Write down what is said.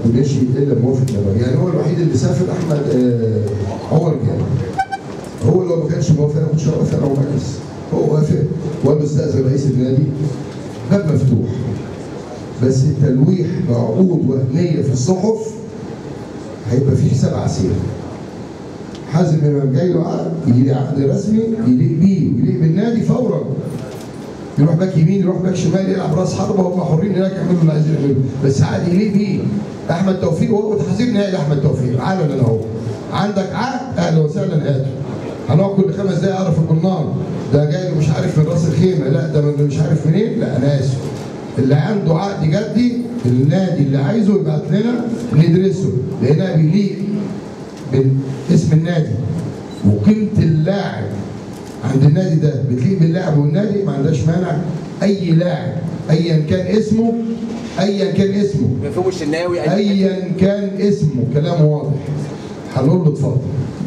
ومشي الا بموافقه نبوي يعني هو الوحيد اللي سافر احمد آه عمر كامل هو لو ما كانش موافق انا كنتش هوافق انا ومجلس هو وافق وانا بستاذن رئيس النادي باب مفتوح بس التلويح بعقود وهميه في الصحف هيبقى فيه حساب عسير حازم امام جاي له عقد يجي لي عقد رسمي يليق بيه ويليق بالنادي فورا يروح باك يمين يروح باك شمال يلعب راس حربه هم حرين هناك يعملوا اللي عايزين يعملوا بس عقد يليق بيه احمد توفيق وهو تحذير نهائي لاحمد توفيق علنا اهو عندك عقد اهلا وسهلا هاته هنقعد كل خمس دقايق اعرف الجرنان ده جاي له مش عارف من راس الخيمه لا ده من مش عارف منين لا انا اسف اللي عنده عقد جدي النادي اللي عايزه يبعت لنا ندرسه لانها بيليق باسم النادي وقيمه اللاعب عند النادي ده بتليق باللاعب والنادي ما عندهاش مانع اي لاعب ايا كان اسمه ايا كان اسمه مفهوم الشناوي ايا كان اسمه كلام واضح هنقول له اتفضل